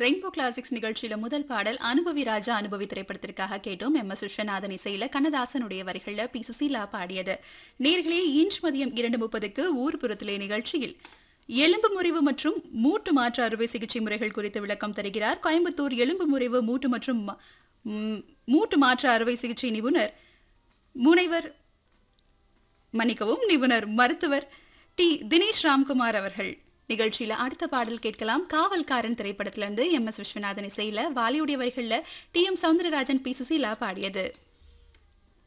rainbow classics நிகழ்ச்சியில முதல் பாடல் அனுபவி ராஜா அனுபவி திரைப்படத்திற்காக கேட்டோம் எம் எஸ் விஸ்வநாதன் இசையில கண்ணதாசனுடைய வரிகள்ல பி சுசீலா பாடியது நேர்களே இன்று மதியம் இரண்டு முப்பதுக்கு ஊர்புறத்திலே நிகழ்ச்சியில் எலும்பு முறிவு மற்றும் மூட்டு மாற்று அறுவை சிகிச்சை முறைகள் குறித்து விளக்கம் தருகிறார் கோயம்புத்தூர் எலும்பு முறிவு மூட்டு மற்றும் ம- ம், மூட்டு மாற்று அறுவை சிகிச்சை நிபுணர் முனைவர் மன்னிக்கவும் நிபுணர் மருத்துவர் டி தினேஷ் ராம்குமார் அவர்கள் நிகழ்ச்சியில அடுத்த பாடல் கேட்கலாம் காவல்காரன் திரைப்படத்திலிருந்து எம் எஸ் விஸ்வநாதன் இசையில வாலியுடைய வரிகள்ல T M Soundararajan P Susheela பாடியது